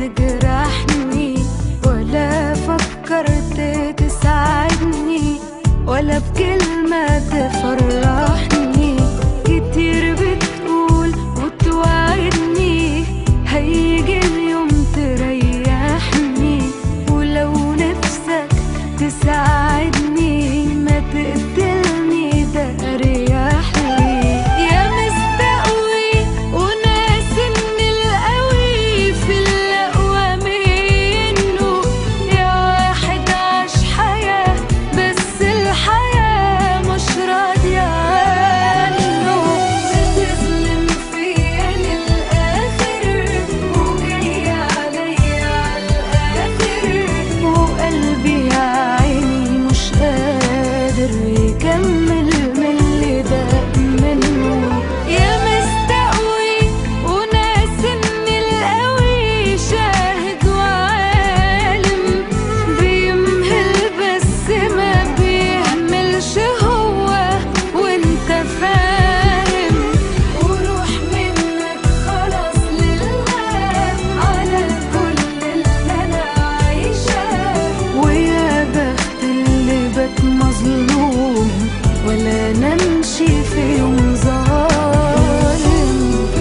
تجرحني ولا فكرت تساعدني ولا بكلمة تفرحني كتير بتقول وتوعدني هيجي اليوم تريحني ولو نفسك تساعدني ما تقتلني ده اريح لي يا مستقوي وناس ان القوي في الاقوى منه يا واحد عاش حياة بس الحياة مش راضية عنه بتظلم فيا للآخر وجاي عليا عالآخر وقلبي يا عيني مش قادر يكمل من اللي ده منه يا مستقوي وناس ان القوي شاهد وعالم بيمهل بس ما بيهملش هو وانت فاهم وروح منك خلاص لله على كل اللي انا عايشاه ويا بخت اللي بات مظلوم ولا نمشي في يوم ظالم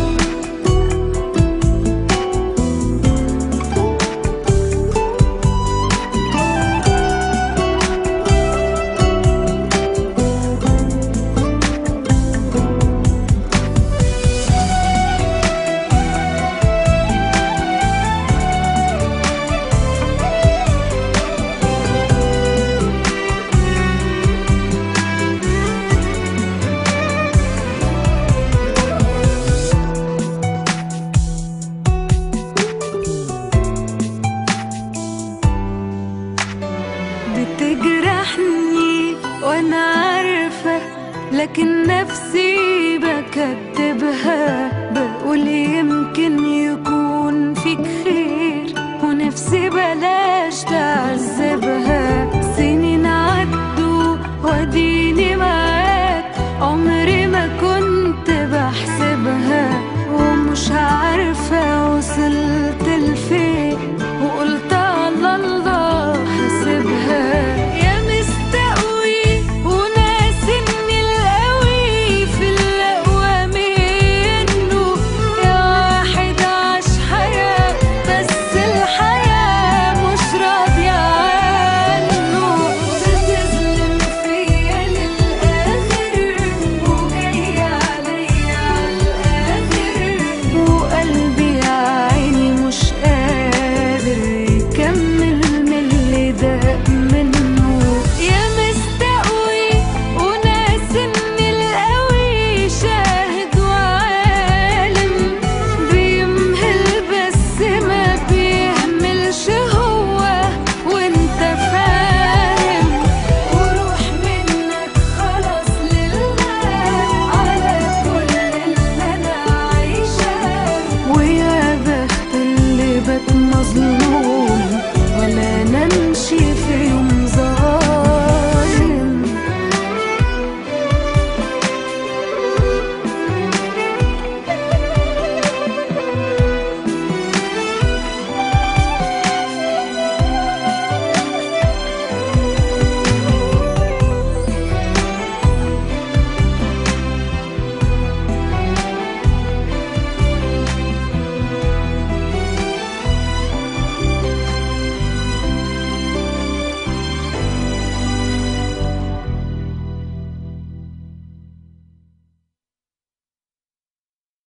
بتجرحني وانا عارفة لكن نفسي بكدبها بقول يمكن يكون فيك خير ونفسي بلاش تعب